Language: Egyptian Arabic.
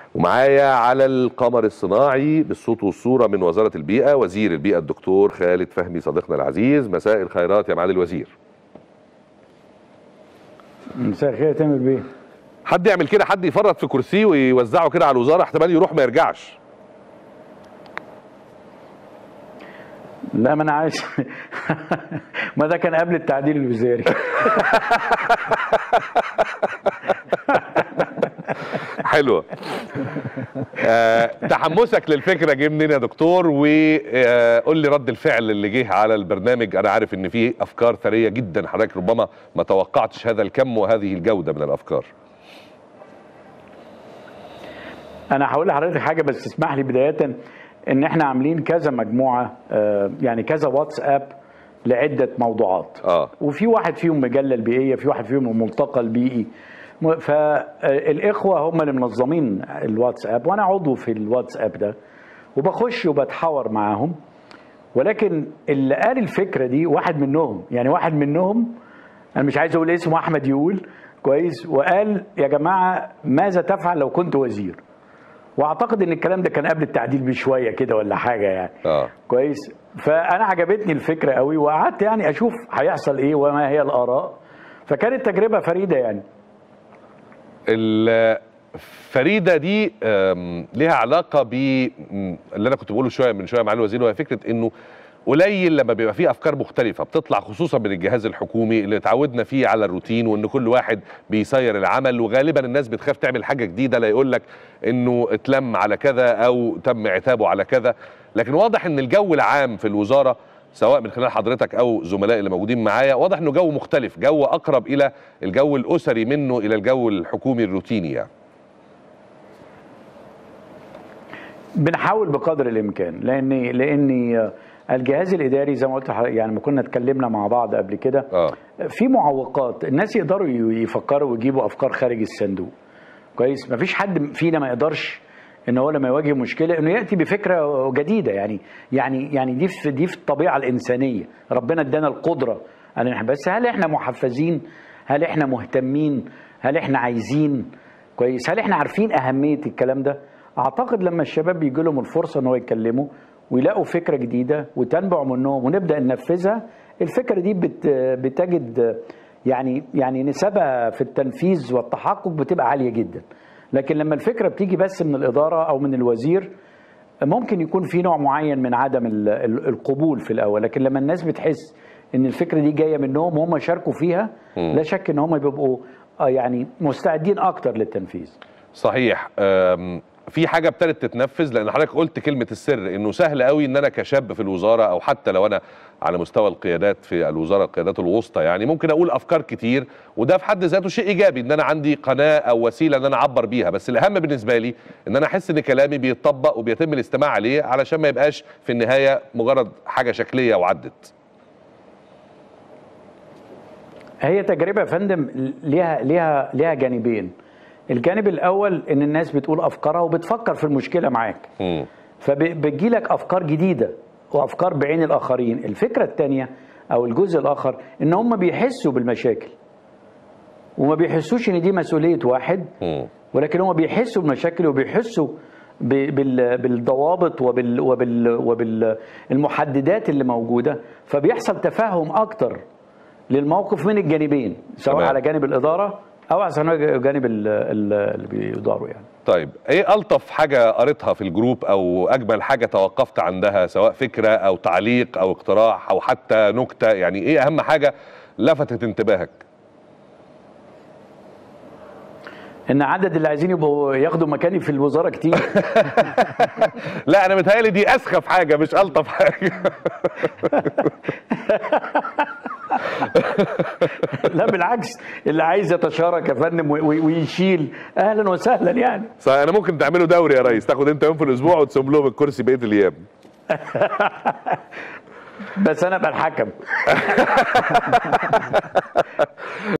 ومعايا على القمر الصناعي بالصوت والصوره من وزاره البيئه وزير البيئه الدكتور خالد فهمي صديقنا العزيز مساء الخيرات يا معالي الوزير مساء الخير يا تامر بيه حد يعمل كده حد يفرط في كرسيه ويوزعه كده على الوزاره احتمال يروح ما يرجعش لا ما انا عايز ما ده كان قبل التعديل الوزاري حلوه آه، تحمسك للفكره جه منين يا دكتور وقول لي رد الفعل اللي جه على البرنامج انا عارف ان فيه افكار ثريه جدا حضرتك ربما ما توقعتش هذا الكم وهذه الجوده من الافكار انا هقول لحضرتك حاجه بس اسمح لي بدايه ان احنا عاملين كذا مجموعه آه، يعني كذا واتساب لعده موضوعات اه وفي واحد فيهم مجله البيئيه في واحد فيهم الملتقى البيئي م- فالاخوه هم اللي منظمين الواتساب وانا عضو في الواتساب ده وبخش وبتحاور معاهم ولكن اللي قال الفكره دي واحد منهم يعني واحد منهم انا مش عايز اقول اسمه احمد يقول كويس وقال يا جماعه ماذا تفعل لو كنت وزير واعتقد ان الكلام ده كان قبل التعديل بشويه كده ولا حاجه يعني اه كويس فانا عجبتني الفكره قوي وقعدت يعني اشوف هيحصل ايه وما هي الاراء فكانت تجربه فريده يعني الفريده دي آم، ليها علاقه ب م، اللي انا كنت بقوله شويه من شويه مع الوزير وهي فكره انه قليل لما بيبقى فيه افكار مختلفه بتطلع خصوصا من الجهاز الحكومي اللي اتعودنا فيه على الروتين وان كل واحد بيسير العمل وغالبا الناس بتخاف تعمل حاجه جديده لا يقول لك انه اتلم على كذا او تم عتابه على كذا لكن واضح ان الجو العام في الوزاره سواء من خلال حضرتك او زملائي اللي موجودين معايا واضح انه جو مختلف جو اقرب الى الجو الاسري منه الى الجو الحكومي الروتيني يعني بنحاول بقدر الامكان لان لان الجهاز الاداري زي ما قلت لحضرتك، يعني ما كنا اتكلمنا مع بعض قبل كده اه في معوقات الناس يقدروا يفكروا ويجيبوا افكار خارج الصندوق كويس مفيش حد فينا ما يقدرش ان هو لما يواجه مشكله انه ياتي بفكره جديده يعني يعني يعني دي في دي في الطبيعه الانسانيه ربنا ادانا القدره ان إحنا- بس هل احنا محفزين هل احنا مهتمين هل احنا عايزين كويس هل احنا عارفين اهميه الكلام ده اعتقد لما الشباب بيجي لهم الفرصه ان هو يتكلموا ويلاقوا فكره جديده وتنبع منهم ونبدا ننفذها الفكره دي بت بتجد يعني يعني نسبها في التنفيذ والتحقق بتبقى عاليه جدا لكن لما الفكره بتيجي بس من الاداره او من الوزير ممكن يكون في نوع معين من عدم ال- ال- القبول في الاول لكن لما الناس بتحس ان الفكره دي جايه منهم وهم شاركوا فيها مم. لا شك ان هم بيبقوا آه، يعني مستعدين اكتر للتنفيذ صحيح أم، في حاجه ابتدت تتنفذ لان حضرتك قلت كلمه السر انه سهل قوي ان انا كشاب في الوزاره او حتى لو انا على مستوى القيادات في الوزاره القيادات الوسطى يعني ممكن اقول افكار كتير وده في حد ذاته شيء ايجابي ان انا عندي قناه او وسيله ان انا اعبر بيها بس الاهم بالنسبه لي ان انا احس ان كلامي بيتطبق وبيتم الاستماع عليه علشان ما يبقاش في النهايه مجرد حاجه شكليه وعدت هي تجربه يا فندم ليها ليها ليها جانبين الجانب الاول ان الناس بتقول افكارها وبتفكر في المشكله معاك مم. فبتجي لك افكار جديده وافكار بعين الاخرين الفكره الثانيه او الجزء الاخر ان هم بيحسوا بالمشاكل وما بيحسوش ان دي مسؤوليه واحد مم. ولكن هم بيحسوا بالمشاكل وبيحسوا ب- بال- بالضوابط وبال وبال وبالمحددات اللي موجوده فبيحصل تفهم اكتر للموقف من الجانبين سواء تمام. على جانب الاداره او على جانب ال- ال- اللي بيداروا يعني طيب ايه الطف حاجه قريتها في الجروب او اجمل حاجه توقفت عندها سواء فكره او تعليق او اقتراح او حتى نكته يعني ايه اهم حاجه لفتت انتباهك ان عدد اللي عايزين يبقوا ياخدوا مكاني في الوزاره كتير لا انا متهيألي دي اسخف حاجه مش الطف حاجه لا بالعكس اللي عايز يتشارك يا فندم وي- وي- ويشيل اهلا وسهلا يعني صح انا ممكن تعملوا دوري يا ريس تاخد انت يوم في الاسبوع وتسيب لهم الكرسي بقيه الايام بس انا ابقى الحكم